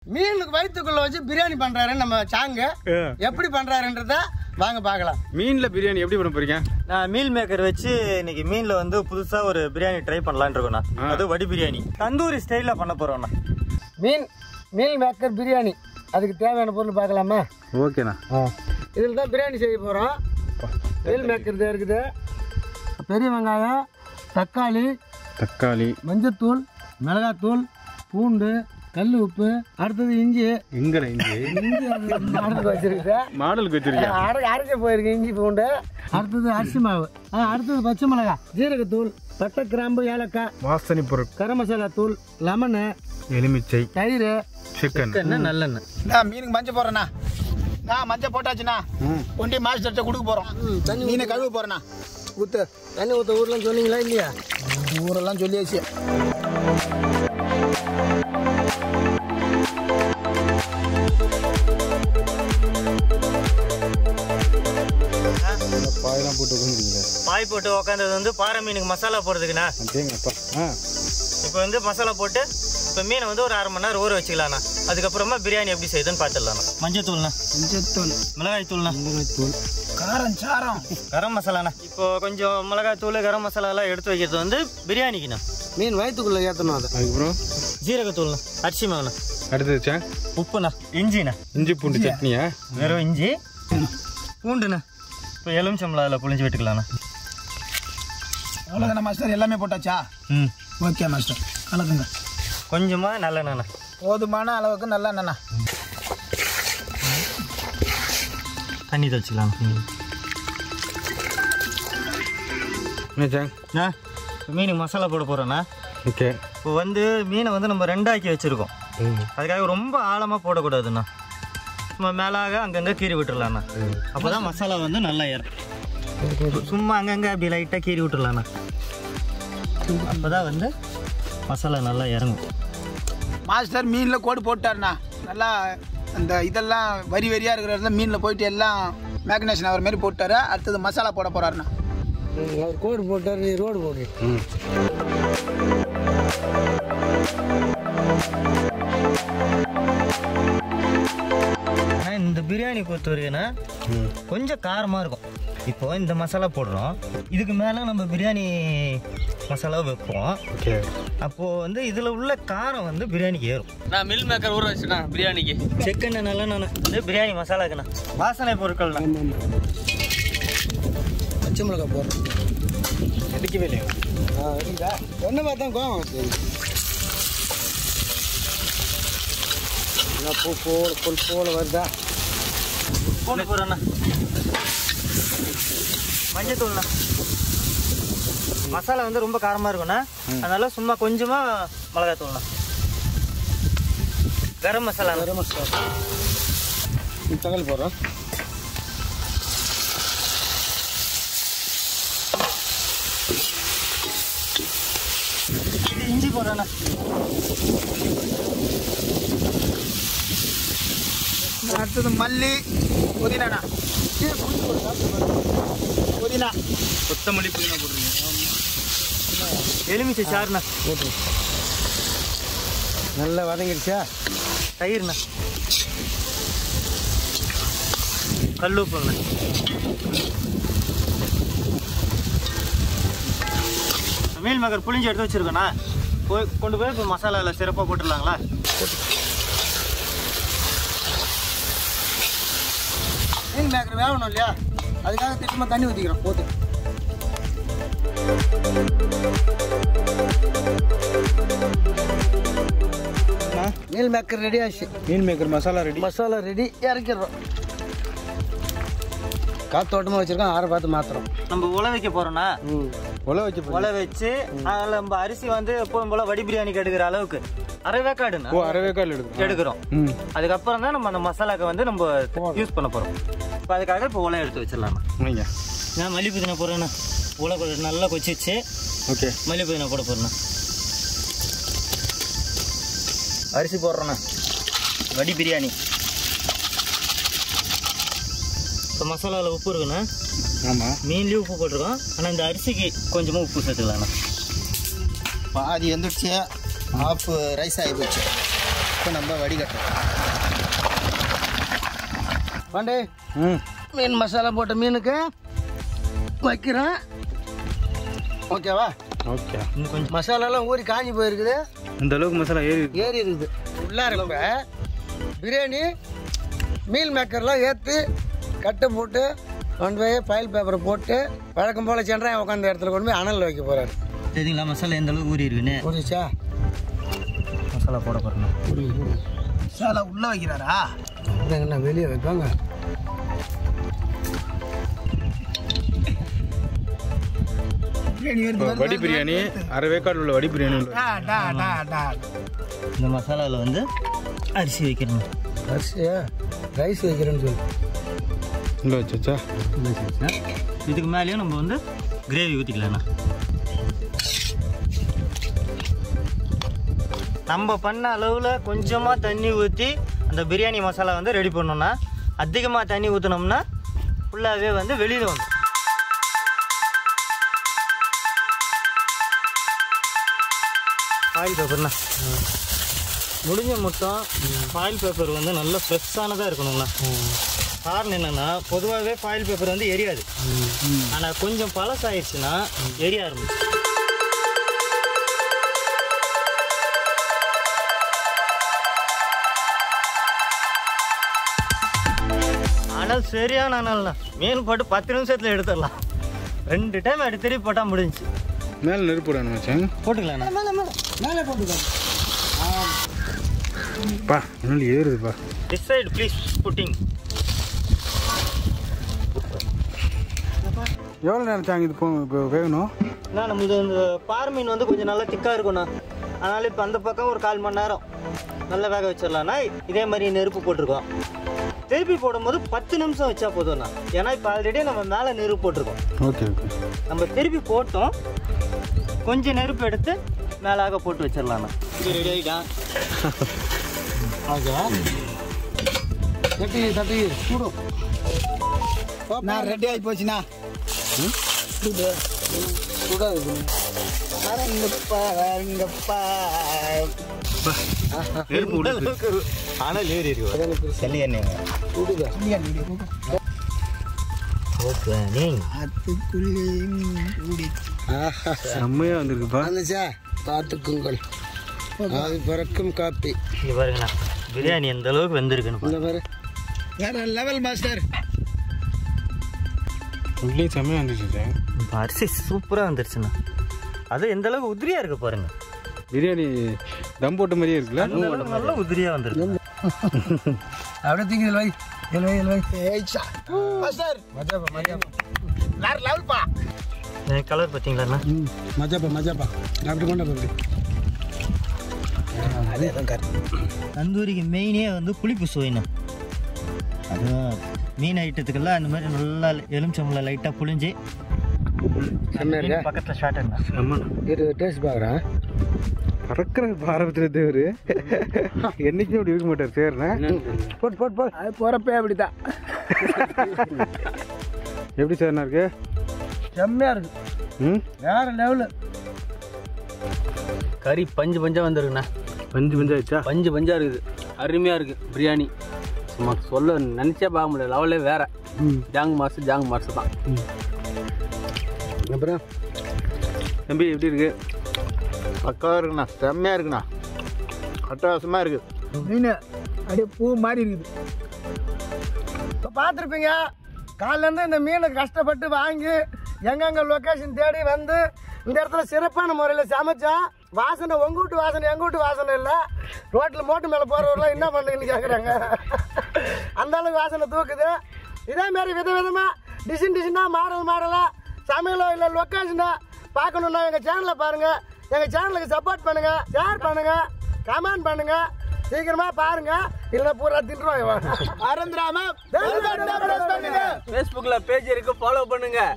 மீனுக்கு வயிற்றுக்குள்ள வச்சு பிரியாணி பண்றாரு நம்ம சாங்க எப்படி பண்றாருன்றத வாங்க பார்க்கலாம் மீன்ல பிரியாணி எப்படி பண்ண போறீங்க நான் மீல் மேக்கர் வச்சு இன்னைக்கு மீன்ல வந்து புதுசா ஒரு பிரியாணி ட்ரை பண்ணலாம்னு இருக்கோண்ணா அது வடி பிரியாணி தந்தூரி ஸ்டைல்ல பண்ண போறோம்ண்ணா மீன் மீல் மேக்கர் பிரியாணி அதுக்கு தேவையான பொருள் பார்க்கலாமா ஓகேண்ணா இதில் தான் பிரியாணி செய்ய போகிறோம் மீல் மேக்கர் தான் இருக்குது பெரிய வெங்காயம் தக்காளி தக்காளி மஞ்சத்தூள் மிளகாத்தூள் பூண்டு கல் உப்பு அடுத்தது இஞ்சி எங்கட இஞ்சி இஞ்சி அடுத்து வச்சிருக்குது மாடலுக்கு வச்சிருக்கேன் அரை அரைக்க போயிருக்கு இஞ்சி பூண்டு அடுத்தது அரிசி மாவு ஆ, அடுத்தது பச்சை மிளகாய் ஜீரகத்தூள் பட்டை கிராம்பு ஏலக்காய் வாசனை பொருட்கள் கரம் மசாலா தூள் லெமனு எலுமிச்சை தயிர் சிக்கன் என்ன நல்லெண்ணெய் நான் மீனுக்கு மஞ்சள் போடுறேண்ணா நான் மஞ்சள் போட்டாச்சுண்ணா ஒண்டி மாஸ்டர்கிட்ட கொடுக்க போறோம் மீனை கழுவ போறேண்ணா ஊத்து தண்ணி ஊற்ற ஊர்லாம் சொன்னீங்களா இல்லையா ஊரெல்லாம் சொல்லியாச்சு பாயெல்லாம் போட்டு உட்காந்துருக்கீங்க பாய் போட்டு உக்காந்தது வந்து பாறை மீனுக்கு மசாலா போடுறதுக்குண்ணா தேங்கப்பா ஆ இப்போ வந்து மசாலா போட்டு இப்போ மீனை வந்து ஒரு அரை மணி நேரம் ஊற வச்சுக்கலாம்ண்ணா அதுக்கப்புறமா பிரியாணி எப்படி செய்யுதுன்னு பார்த்துடலாம்ண்ணா மஞ்சள் தூள்ண்ணா மஞ்சத்தூள் மிளகாய் தூள்ண்ணா காரம் சாரம் கரம் மசாலாண்ணா இப்போ கொஞ்சம் மிளகாய் தூள் கரம் மசாலா எல்லாம் எடுத்து வைக்கிறது வந்து பிரியாணிக்குண்ணா மீன் வயிற்றுக்குள்ளே ஏற்றணும் அதை அதுக்கப்புறம் ஜீரகத்தூள்ண்ணா அரிசி மாவுண்ணா அடுத்தது சே உப்புண்ணா இஞ்சிண்ணா இஞ்சி பூண்டு சட்னியா வெறும் இஞ்சி பூண்டுண்ணா இப்போ எலுமிச்சம்பளம் அதில் புளிஞ்சு விட்டுக்கலாண்ணா அவ்வளோதானே மாஸ்டர் எல்லாமே போட்டாச்சா ம் ஓகே மாஸ்டர் கலக்குங்க கொஞ்சமாக நல்லெண்ணா போதுமான அளவுக்கு நல்லா என்னண்ணா தண்ணி தெளிச்சிக்கலாம் என்ன சே ஆ மீனுக்கு மசாலா போட போகிறோண்ணா ஓகே இப்போ வந்து மீனை வந்து நம்ம ரெண்டாக்கி வச்சுருக்கோம் அதுக்காக ரொம்ப ஆழமாக போடக்கூடாதுண்ணா நம்ம மேலாக அங்கங்கே கீறி விட்டுறலாண்ணா அப்போ தான் மசாலா வந்து நல்லா ஏறும் சும்மா அங்கங்கே அப்படி லைட்டாக கீறி விட்டுறலாண்ணா அப்போ தான் வந்து மசாலா நல்லா இறங்கும் மாஸ்டர் மீனில் கோடு போட்டாருண்ணா நல்லா அந்த இதெல்லாம் வரி வரியாக இருக்கிற இடத்துல மீனில் போயிட்டு எல்லாம் மேக்னேஷன் ஆகிற மாதிரி போட்டாரு அடுத்தது மசாலா போட போறாருண்ணா அவர் கோடு போட்டார் நீ ரோடு போடு ம் ஆனால் இந்த பிரியாணி பொறுத்த வரைக்கும்னா கொஞ்சம் காரமாக இருக்கும் இப்போ இந்த மசாலா போடுறோம் இதுக்கு மேலே நம்ம பிரியாணி மசாலா வைப்போம் ஓகே அப்போது வந்து இதில் உள்ள காரம் வந்து பிரியாணிக்கு ஏறும் நான் மில் மேக்கர் ஊற வச்சுண்ணா பிரியாணிக்கு செக்கெண்ணெய் நல்லா நான் இது பிரியாணி மசாலாக்குண்ணா வாசனை பொருட்கள்ண்ணா பச்சை மிளகாய் போடுறோம் அடிக்கவே இல்லையா ஆ இருக்குதா ஒன்று பார்த்தா கோவம் வருது. என்ன பூ போல புல் போல வருதா பூண்டு போடுறேண்ணா மஞ்சத்தூள்ண்ணா மசாலா வந்து ரொம்ப காரமாக இருக்கும்ண்ணா அதனால சும்மா கொஞ்சமாக மிளகாய் தூள்ண்ணா கரம் மசாலா கரம் மசாலா இது தக்காளி போடுறோம் இது இஞ்சி போடுறேண்ணா அடுத்தது மல்லி புதினாண்ணா புதினா கொத்தமல்லி புதினா போடுறீங்க எலுமிச்சை சாறுண்ணா நல்லா வதங்கிடுச்சா தயிர்ண்ணா கல் உப்புங்கண்ணா மீல் மகர் புளிஞ்சு எடுத்து வச்சிருக்கோண்ணா போய் கொண்டு போய் இப்போ மசாலாவில் சிறப்பாக போட்டுடலாங்களா மீன் மேக்கர் வேகணும் இல்லையா அதுக்காக திட்டமாக தண்ணி ஊற்றிக்கிறோம் போட்டு மீல் மேக்கர் ரெடி ஆச்சு மீன் maker masala ready masala ready இறக்கிடுறோம் காத்தோட்டமாக வச்சுருக்கோம் ஆற பார்த்து மாத்திரம் நம்ம உல வைக்க போகிறோண்ணா ம் உல வச்சு உல வச்சு அதில் நம்ம அரிசி வந்து எப்போதும் போல் வடி பிரியாணிக்கு எடுக்கிற அளவுக்கு அரை வேக்காடுண்ணா ஓ அரை வேக்கால் எடுக்கும் எடுக்கிறோம் ம் அதுக்கப்புறம் தான் நம்ம அந்த மசாலாக்கு வந்து நம்ம யூஸ் பண்ண போகிறோம் இப்போ அதுக்காக இப்போ உலை எடுத்து வச்சிடலாம்ண்ணா வைங்க நான் மல்லி புதினா போடுறேண்ணா உலை கொ- நல்லா கொச்சிச்சு ஓகே மல்லி புதினா போட போகிறேண்ணா அரிசி போடுறேண்ணா வடி பிரியாணி இப்போ மசாலாவில் உப்பு இருக்குண்ணா ஆமாம் மீன்லேயும் உப்பு போட்டிருக்கோம் ஆனால் இந்த அரிசிக்கு கொஞ்சமாக உப்பு சேர்த்துக்கலாண்ணா பாதி வந்துடுச்சு ஆஃப் ரைஸ் ஆகி போச்சு இப்போ நம்ம வடிகட்டணும் பாண்டே ம் மீன் மசாலா போட்ட மீனுக்கு வைக்கிறேன் ஓகேவா ஓகே இன்னும் கொஞ்சம் மசாலாலாம் ஊறி காஞ்சி போயிருக்குது இந்த அளவுக்கு மசாலா ஏறி இருக்கு. ஏறி இருக்குது உள்ளார இப்ப பிரியாணி மீல் மேக்கர்லாம் ஏற்றி கட்டை போட்டு கொண்டு போய் ஃபைல் பேப்பரை போட்டு வழக்கம் போல் சென்றாய் உட்காந்த இடத்துல கொண்டு போய் அனலில் வைக்க போகிறாரு தெரியுங்களா மசாலா எந்த அளவுக்கு ஊறி இருக்குன்னு புரியுச்சா மசாலா போட போகிறேன் மசாலா உள்ள வைக்கிறாரா என்ன வெளியே வைப்பாங்க பிரியாணி வருது, வருது, வடி வருது, பிரியாணி வருது. அரை வேக்காடு உள்ள வடி பிரியாணி உள்ள டா, டா, டா, டா. இந்த மசாலாவில் வந்து அரிசி வைக்கணும் அரிசியா ரைஸ் வைக்கிறேன்னு சொல்லி உள்ள வச்சாச்சா இதுக்கு மேலேயும் நம்ம வந்து கிரேவி ஊற்றிக்கலாம்ண்ணா நம்ம பண்ண அளவில் கொஞ்சமாக தண்ணி ஊற்றி அந்த பிரியாணி மசாலா வந்து ரெடி பண்ணோம்னா அதிகமாக தண்ணி ஊற்றினோம்னா ஃபுல்லாகவே வந்து வெளியில் வந்துடும் ஆயில் பேப்பர்ண்ணா முடிஞ்ச மொத்தம் ஃபாயில் பேப்பர் வந்து நல்ல ஃப்ரெஷ்ஷானதாக இருக்கணும்ண்ணா காரணம் என்னன்னா பொதுவாகவே ஃபாயில் பேப்பர் வந்து எரியாது ஆனால் கொஞ்சம் பழசாயிடுச்சுன்னா எரிய ஆரம்பிச்சு ஆனால் சரியான அனல்ண்ணா மீன் போட்டு பத்து நிமிஷத்தில் எடுத்துடலாம் ரெண்டு டைம் எடுத்து திருப்பி போட்டால் முடிஞ்சுச்சு மேலே நெருப்பு விடணும் மச்சான் போட்டுக்கலாண்ணா மேலே போட்டுக்கோ பா முன்னாடி ஏறுதுப்பா டிசைட் ப்ளீஸ் புட்டிங் எவ்வளோ நேரம் தாங்க இது போ இப்போ வேகணும் நான் நம்மளுது இந்த பாறை மீன் வந்து கொஞ்சம் நல்லா திக்காக இருக்கும்ண்ணா அதனால் இப்போ அந்த பக்கம் ஒரு கால் மணி நேரம் நல்லா வேக வச்சிடலாம்னா இதே மாதிரி நெருப்பு போட்டிருக்கோம் திருப்பி போடும்போது பத்து நிமிஷம் வச்சா போதும்ண்ணா ஏன்னா இப்போ ஆல்ரெடி நம்ம மேலே நெருப்பு போட்டிருக்கோம் ஓகே ஓகே நம்ம திருப்பி போட்டோம் கொஞ்சம் நெருப்பு எடுத்து மேலாக போட்டு வச்சிடலாம்ண்ணா இது ரெடி ஆகிட்டான் ஓகே தட்டி தட்டி சூடும் நான் ரெடி ஆகி போச்சுண்ணா சுடாது வரங்கப்பா வரங்கப்பா நெருப்பு விடுது ஆனால் ஏறி இருக்கு சளி எண்ணெய் சுடுதா ஓகே ஆத்துக்குள்ளே கூடிச்சு ஆஹா செம்மையாக வந்திருக்குப்பா வந்துச்சா பார்த்துக்குங்கள் அது பிறக்கும் காப்பி இங்கே பாருங்கண்ணா பிரியாணி எந்த அளவுக்கு வெந்திருக்குன்னு இந்த பாரு வேற லெவல் மாஸ்டர் உள்ளே செம்மையாக வந்துச்சு சார் இப்போ அரிசி சூப்பராக வந்துருச்சுண்ணா அது எந்த அளவுக்கு உதிரியாக இருக்கு பாருங்க பிரியாணி தம் போட்ட மாதிரியே இருக்குல்ல அந்த அளவுக்கு நல்ல உதிரியாக வந்திருக்கு அப்படியே தூக்கி இதில் வை இதில் வை இதில் வை ஏய்ச்சா மாஸ்டர் மஜாப்பா மஜாப்பா வேற லெவல்ப்பா கலர் பார்த்தீங்களாண்ணா ம் மஜாப்பா மஜாப்பா அப்படி கொண்டு போய் தந்தூரிக்கு மெயினே வந்து புளிப்பு சுவைண்ணா அதுவும் மீன் ஐட்டத்துக்கெல்லாம் அந்த மாதிரி நல்லா எலுமிச்சம்பளம் லைட்டாக புளிஞ்சு செம்மையா இருக்கா? பக்கத்தில் ஷார்ட் ஆகுண்ணா செம்ம இரு டேஸ்ட் பார்க்குறேன் பறக்கிற பாரபத்திர தேவர் என்னைக்கும் அப்படி இருக்க மாட்டார் சேர்ண்ணா போட் போட் போட் அது போகிறப்பே அப்படிதான் எப்படி சேர்ண்ணா இருக்கு செம்மையாக இருக்கு ம் வேற லெவலு கறி பஞ்சு பஞ்சா வந்திருக்குண்ணா பஞ்சு பஞ்சாச்சா பஞ்சு பஞ்சா இருக்குது அருமையா இருக்கு பிரியாணி சும்மா சொல்ல நினைச்சே பார்க்க முடியல லெவலே வேற ஜாங் மாசு ஜாங் மாசு தான் அப்புறம் தம்பி எப்படி இருக்கு பக்காவாக இருக்குண்ணா செம்மையாக இருக்குண்ணா அட்டகாசமாக இருக்குது மீன் அப்படியே பூ மாதிரி இருக்குது இப்போ பார்த்துருப்பீங்க காலிலேருந்து இந்த மீனை கஷ்டப்பட்டு வாங்கி எங்கெங்க லொக்கேஷன் தேடி வந்து இந்த இடத்துல சிறப்பான முறையில் சமைச்சோம் வாசனை உங்க வீட்டு வாசனை எங்கள் வீட்டு வாசனை இல்லை ரோட்டில் மோட்டு மேலே போகிறவரெலாம் என்ன பண்ணுறீங்கன்னு கேட்குறாங்க அந்த அளவுக்கு வாசனை தூக்குது இதே மாதிரி வித விதமாக டிசைன் டிசைனாக மாடல் மாடலாக சமையலோ இல்லை லொக்கேஷனோ பார்க்கணுன்னா எங்கள் சேனலை பாருங்கள் எங்கள் சேனலுக்கு சப்போர்ட் பண்ணுங்கள் ஷேர் பண்ணுங்கள் கமெண்ட் பண்ணுங்கள் சீக்கிரமாக பாருங்கள் இல்லைன்னா பூரா தின்றுவாங்க மறந்துடாம ஃபேஸ்புக்ல பேஜ் இருக்கு ஃபாலோ பண்ணுங்க